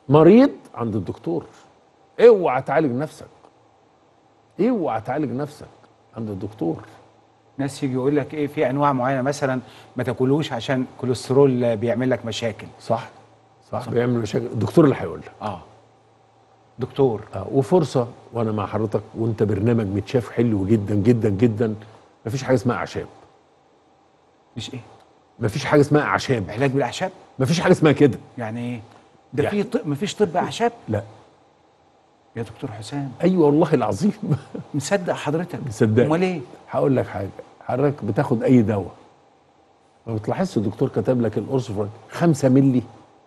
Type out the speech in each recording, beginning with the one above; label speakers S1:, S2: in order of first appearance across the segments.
S1: مريض عند الدكتور اوعى تعالج نفسك اوعى تعالج نفسك عند الدكتور
S2: ناس يجي يقول لك ايه في انواع معينه مثلا ما تاكلوش عشان كوليسترول بيعمل لك مشاكل
S1: صح صح, صح. بيعمل مشاكل الدكتور اللي هيقول لك
S2: اه دكتور
S1: آه وفرصه وانا مع حضرتك وانت برنامج متشاف حلو جدا جدا جدا مفيش حاجه اسمها اعشاب
S2: مش ايه
S1: مفيش حاجه اسمها اعشاب
S2: علاج بالاعشاب
S1: مفيش حاجه اسمها كده
S2: يعني ايه ده
S1: يعني-
S2: في طب مفيش طب اعشاب
S1: لا
S2: يا دكتور حسام
S1: ايوه والله العظيم
S2: مصدق حضرتك
S1: مصدق
S2: امال ايه
S1: هقول لك حاجه حضرتك بتاخد اي دواء ما بتلاحظش الدكتور كتب لك القرص فلان 5 مللي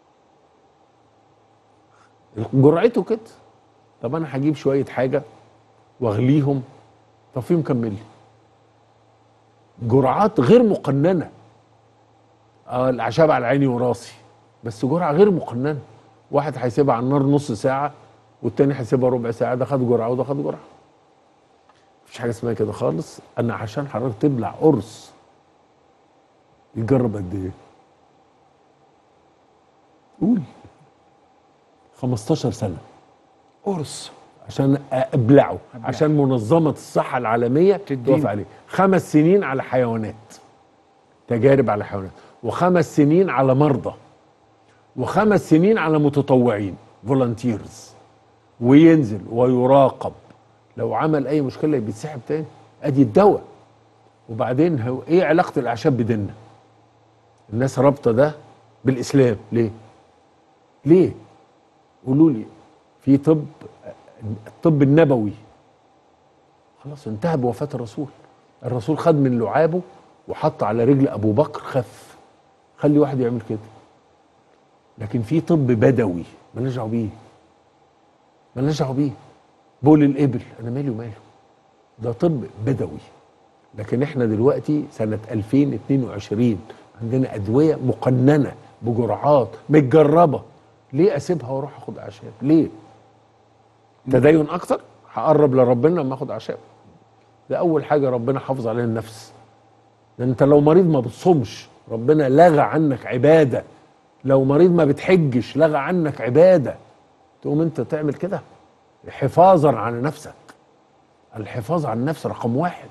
S1: جرعته كده طب انا هجيب شويه حاجه واغليهم طب فيهم كام مللي جرعات غير مقننه اه الاعشاب على عيني وراسي بس جرعه غير مقننه واحد هيسيبها على النار نص ساعه والتاني هيسيبها ربع ساعه ده خد جرعه وده خد جرعه مفيش حاجه اسمها كده خالص انا عشان حضرتك تبلع قرص يجرب قد ايه قول 15 سنه
S2: قرص
S1: عشان ابلعه عشان منظمه الصحه العالميه
S2: تديني.
S1: توافق عليه خمس سنين على حيوانات تجارب على حيوانات وخمس سنين على مرضى وخمس سنين على متطوعين فولنتيرز وينزل ويراقب لو عمل اي مشكله بيتسحب تاني ادي الدواء وبعدين هو ايه علاقه الاعشاب بديننا الناس رابطه ده بالاسلام ليه ليه قولوا لي في طب الطب النبوي خلاص انتهى بوفاه الرسول الرسول خد من لعابه وحط على رجل ابو بكر خف خلي واحد يعمل كده لكن في طب بدوي مالناش دعوه بيه مالناش دعوه بيه بول الابل انا مالي وماله ده طب بدوي لكن احنا دلوقتي سنه 2022 عندنا ادويه مقننه بجرعات متجربه ليه اسيبها واروح اخد اعشاب ليه تدين اكتر هقرب لربنا لما اخد اعشاب ده اول حاجه ربنا حافظ عليها النفس لان انت لو مريض ما بتصومش ربنا لغى عنك عباده لو مريض ما بتحجش لغى عنك عباده تقوم انت تعمل كده حفاظا على نفسك الحفاظ على النفس رقم واحد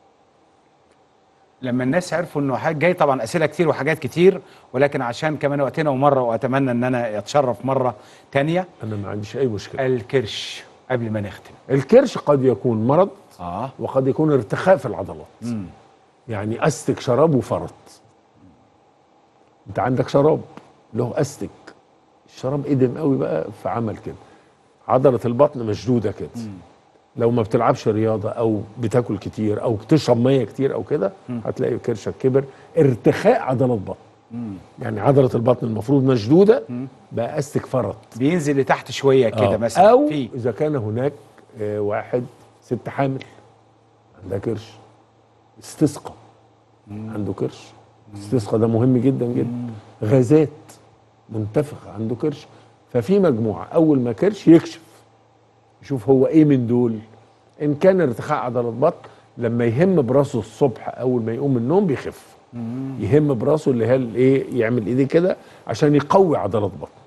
S2: لما الناس عرفوا انه حاجه جاي طبعا اسئله كتير وحاجات كتير ولكن عشان كمان وقتنا ومره واتمنى ان انا اتشرف مره تانية
S1: انا ما عنديش اي مشكله
S2: الكرش قبل ما نختم
S1: الكرش قد يكون مرض
S2: اه
S1: وقد يكون ارتخاء في العضلات
S2: مم.
S1: يعني استك شراب وفرط انت عندك شراب له استك الشراب قدم قوي بقى فعمل كده عضله البطن مشدوده كده لو ما بتلعبش رياضه او بتاكل كتير او بتشرب ميه كتير او كده هتلاقي كرشك كبر ارتخاء عضلات بطن يعني عضله البطن المفروض مشدوده بقى استك فرط
S2: بينزل لتحت شويه كده
S1: آه.
S2: مثلا
S1: او
S2: في
S1: اذا كان هناك آه، واحد ست حامل عندها كرش استسقى عنده كرش استسقى ده مهم جدا جدا غازات منتفخ عنده كرش ففي مجموعه اول ما كرش يكشف يشوف هو ايه من دول ان كان ارتخاء عضلات بطن لما يهم براسه الصبح اول ما يقوم من النوم بيخف يهم براسه اللي هي الايه يعمل ايديه كده عشان يقوي عضلات بطن